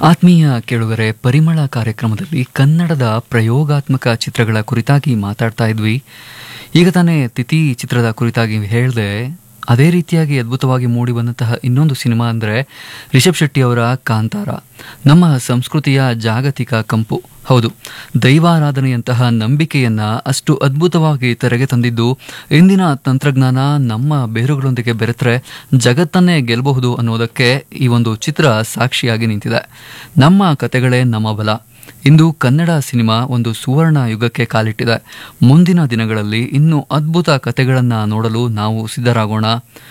ಆತ್ಮೀಯ ಕೇಳುಗರೆ ಪರಿಮಳ ಕಾರ್ಯಕ್ರಮದಲ್ಲಿ ಕನ್ನಡದ ಪ್ರಯೋಗಾತ್ಮಕ ಚಿತ್ರಗಳ ಕುರಿತಾಗಿ ಮಾತಾಡ್ತಾ ಇದ್ವಿ ಈಗ ತಾನೇ ತಿಥಿ ಚಿತ್ರದ ಕುರಿತಾಗಿ ಹೇಳಿದೆ ಅದೇ ರೀತಿಯಾಗಿ ಅದ್ಭುತವಾಗಿ ಮೂಡಿ ಬಂದಂತಹ ಇನ್ನೊಂದು ಸಿನಿಮಾ ಅಂದರೆ ರಿಷಬ್ ಶೆಟ್ಟಿ ಅವರ ಕಾಂತಾರ ನಮ್ಮ ಸಂಸ್ಕೃತಿಯ ಜಾಗತಿಕ ಕಂಪು ಹೌದು ದೈವಾರಾಧನೆಯಂತಹ ನಂಬಿಕೆಯನ್ನ ಅಷ್ಟು ಅದ್ಭುತವಾಗಿ ತೆರೆಗೆ ತಂದಿದ್ದು ಇಂದಿನ ತಂತ್ರಜ್ಞಾನ ನಮ್ಮ ಬೇರುಗಳೊಂದಿಗೆ ಬೆರೆತರೆ ಜಗತ್ತನ್ನೇ ಗೆಲ್ಲಬಹುದು ಅನ್ನೋದಕ್ಕೆ ಈ ಒಂದು ಚಿತ್ರ ಸಾಕ್ಷಿಯಾಗಿ ನಿಂತಿದೆ ನಮ್ಮ ಕತೆಗಳೇ ನಮ್ಮ ಬಲ ಇಂದು ಕನ್ನಡ ಸಿನಿಮಾ ಒಂದು ಸುವರ್ಣ ಯುಗಕ್ಕೆ ಕಾಲಿಟ್ಟಿದೆ ಮುಂದಿನ ದಿನಗಳಲ್ಲಿ ಇನ್ನೂ ಅದ್ಭುತ ಕತೆಗಳನ್ನು ನೋಡಲು ನಾವು ಸಿದ್ಧರಾಗೋಣ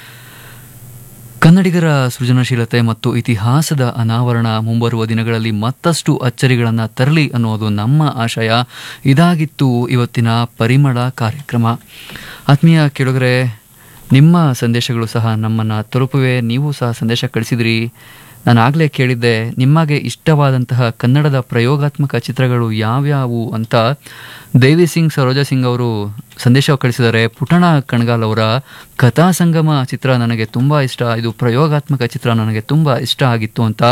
ಕನ್ನಡಿಗರ ಸೃಜನಶೀಲತೆ ಮತ್ತು ಇತಿಹಾಸದ ಅನಾವರಣ ಮುಂಬರುವ ದಿನಗಳಲ್ಲಿ ಮತ್ತಷ್ಟು ಅಚ್ಚರಿಗಳನ್ನು ತರಲಿ ಅನ್ನೋದು ನಮ್ಮ ಆಶಯ ಇದಾಗಿತ್ತು ಇವತ್ತಿನ ಪರಿಮಳ ಕಾರ್ಯಕ್ರಮ ಆತ್ಮೀಯ ಕೇಳುಗರೆ ನಿಮ್ಮ ಸಂದೇಶಗಳು ಸಹ ನಮ್ಮನ್ನು ತಲುಪುವೆ ನೀವು ಸಹ ಸಂದೇಶ ಕಳಿಸಿದ್ರಿ ನಾನು ಆಗಲೇ ಕೇಳಿದ್ದೆ ನಿಮಗೆ ಇಷ್ಟವಾದಂತಹ ಕನ್ನಡದ ಪ್ರಯೋಗಾತ್ಮಕ ಚಿತ್ರಗಳು ಯಾವ್ಯಾವು ಅಂತ ದೇವಿ ಸಿಂಗ್ ಸರೋಜಾ ಸಿಂಗ್ ಅವರು ಸಂದೇಶ ಕಳಿಸಿದ್ದಾರೆ ಪುಟಣ ಕಣಗಾಲ್ ಅವರ ಕಥಾ ಸಂಗಮ ಚಿತ್ರ ನನಗೆ ತುಂಬ ಇಷ್ಟ ಇದು ಪ್ರಯೋಗಾತ್ಮಕ ಚಿತ್ರ ನನಗೆ ತುಂಬ ಇಷ್ಟ ಆಗಿತ್ತು ಅಂತ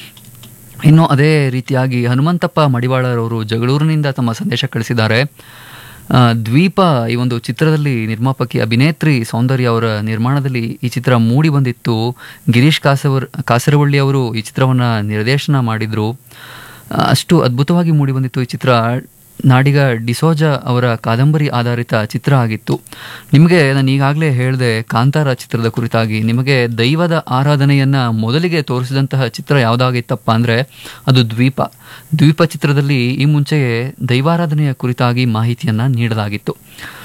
ಇನ್ನು ಅದೇ ರೀತಿಯಾಗಿ ಹನುಮಂತಪ್ಪ ಮಡಿವಾಳರವರು ಜಗಳೂರಿನಿಂದ ತಮ್ಮ ಸಂದೇಶ ಕಳಿಸಿದ್ದಾರೆ ಆ, ದ್ವೀಪ ಈ ಒಂದು ಚಿತ್ರದಲ್ಲಿ ನಿರ್ಮಾಪಕಿ ಅಭಿನೇತ್ರಿ ಸೌಂದರ್ಯ ಅವರ ನಿರ್ಮಾಣದಲ್ಲಿ ಈ ಚಿತ್ರ ಮೂಡಿ ಬಂದಿತ್ತು ಗಿರೀಶ್ ಕಾಸವರ್ ಕಾಸರವಳ್ಳಿ ಅವರು ಈ ಚಿತ್ರವನ್ನು ನಿರ್ದೇಶನ ಮಾಡಿದ್ರು ಆ, ಅಷ್ಟು ಅದ್ಭುತವಾಗಿ ಮೂಡಿ ಬಂದಿತ್ತು ಈ ಚಿತ್ರ ನಾಡಿಗ ಡಿಸೋಜಾ ಅವರ ಕಾದಂಬರಿ ಆಧಾರಿತ ಚಿತ್ರ ಆಗಿತ್ತು ನಿಮಗೆ ನಾನು ಈಗಾಗಲೇ ಹೇಳಿದೆ ಕಾಂತಾರ ಚಿತ್ರದ ಕುರಿತಾಗಿ ನಿಮಗೆ ದೈವದ ಆರಾಧನೆಯನ್ನ ಮೊದಲಿಗೆ ತೋರಿಸಿದಂತಹ ಚಿತ್ರ ಯಾವುದಾಗಿತ್ತಪ್ಪ ಅಂದರೆ ಅದು ದ್ವೀಪ ದ್ವೀಪ ಚಿತ್ರದಲ್ಲಿ ಈ ಮುಂಚೆಯೇ ದೈವಾರಾಧನೆಯ ಕುರಿತಾಗಿ ಮಾಹಿತಿಯನ್ನ ನೀಡಲಾಗಿತ್ತು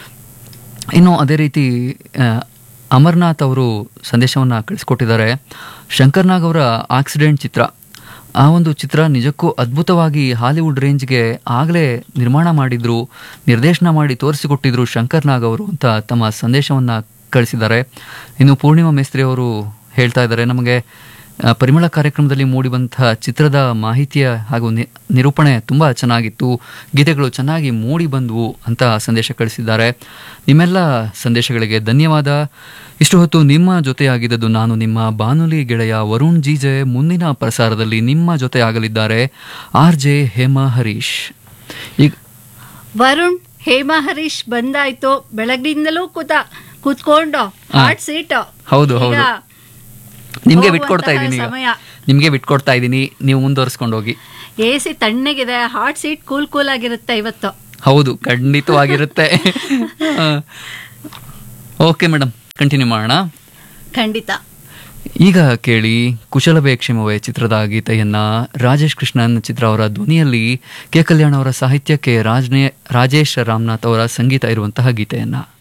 ಇನ್ನು ಅದೇ ರೀತಿ ಆ, ಅಮರ್ನಾಥ್ ಅವರು ಸಂದೇಶವನ್ನು ಕಳಿಸ್ಕೊಟ್ಟಿದ್ದಾರೆ ಶಂಕರ್ನಾಗ್ ಅವರ ಆಕ್ಸಿಡೆಂಟ್ ಚಿತ್ರ ಆ ಒಂದು ಚಿತ್ರ ನಿಜಕ್ಕೂ ಅದ್ಭುತವಾಗಿ ಹಾಲಿವುಡ್ ರೇಂಜ್ಗೆ ಆಗಲೇ ನಿರ್ಮಾಣ ಮಾಡಿದ್ರು ನಿರ್ದೇಶನ ಮಾಡಿ ತೋರಿಸಿಕೊಟ್ಟಿದ್ರು ಶಂಕರ್ನಾಗ್ ಅವರು ಅಂತ ತಮ್ಮ ಸಂದೇಶವನ್ನು ಕಳಿಸಿದ್ದಾರೆ ಇನ್ನು ಪೂರ್ಣಿಮಾ ಮೇಸ್ತ್ರಿ ಅವರು ಹೇಳ್ತಾ ಇದ್ದಾರೆ ನಮಗೆ ಆ, ಪರಿಮಳ ಕಾರ್ಯಕ್ರಮದಲ್ಲಿ ಮೂಡಿಬಂತಹ ಚಿತ್ರದ ಮಾಹಿತಿಯ ಹಾಗೂ ನಿ- ನಿರೂಪಣೆ ತುಂಬ ಚೆನ್ನಾಗಿತ್ತು ಗೀತೆಗಳು ಚೆನ್ನಾಗಿ ಮೂಡಿ ಬಂದವು ಅಂತ ಸಂದೇಶ ಕಳಿಸಿದ್ದಾರೆ ನಿಮ್ಮೆಲ್ಲ ಸಂದೇಶಗಳಿಗೆ ಧನ್ಯವಾದ ಇಷ್ಟು ಹೊತ್ತು ನಿಮ್ಮ ಜೊತೆಯಾಗಿದ್ದದ್ದು ನಾನು ನಿಮ್ಮ ಬಾನುಲಿ ಗೆಳೆಯ ವರುಣ್ ಜೀಜೆ ಮುಂದಿನ ಪ್ರಸಾರದಲ್ಲಿ ನಿಮ್ಮ ಜೊತೆ ಆಗಲಿದ್ದಾರೆ ಆರ್ ಜೆ ಹೇಮಾ ಹರೀಶ್ ಈಗ ವರುಣ್ ಹೇಮಾ ಹರೀಶ್ ಬಂದಾಯ್ತು ಬೆಳಗ್ಗಿಂದಲೂ ಕೂತ ಕೂತ್ಕೊಂಡು ಹಾಟ್ ಸೀಟ್ ಹೌದು, ಹೌದು. ನಿಮಗೆ ಬಿಟ್ಕೊಡ್ತಾ ಹೋಗುವಂತಹ ಇದ್ದೀನಿ ಈಗ ಸಮಯ ನಿಮಗೆ ಬಿಟ್ಕೊಡ್ತಾ ಇದ್ದೀನಿ ನೀವು ಮುಂದುವರಿಸ್ಕೊಂಡು ಹೋಗಿ ಎ ಸಿ ತಣ್ಣಗಿದೆ ಹಾಟ್ ಸೀಟ್ ಕೂಲ್ ಕೂಲ್ ಆಗಿರುತ್ತೆ ಇವತ್ತು ಹೌದು ಖಂಡಿತವಾಗಿರುತ್ತೆ ಓಕೆ ಮೇಡಮ್ ಕಂಟಿನ್ಯೂ ಮಾಡೋಣ ಖಂಡಿತ ಈಗ ಕೇಳಿ ಕುಶಲವೇ ಕ್ಷೇಮವೇ ಚಿತ್ರದ ಗೀತೆಯನ್ನ ರಾಜೇಶ್ ಕೃಷ್ಣನ್ ಚಿತ್ರ ಅವರ ಧ್ವನಿಯಲ್ಲಿ ಕೆ ಕಲ್ಯಾಣ್ ಅವರ ಸಾಹಿತ್ಯಕ್ಕೆ ರಾಜ್ನೇ ರಾಜೇಶ್ ರಾಮನಾಥ್ ಅವರ ಸಂಗೀತ ಇರುವಂತಹ ಗೀತೆಯನ್ನ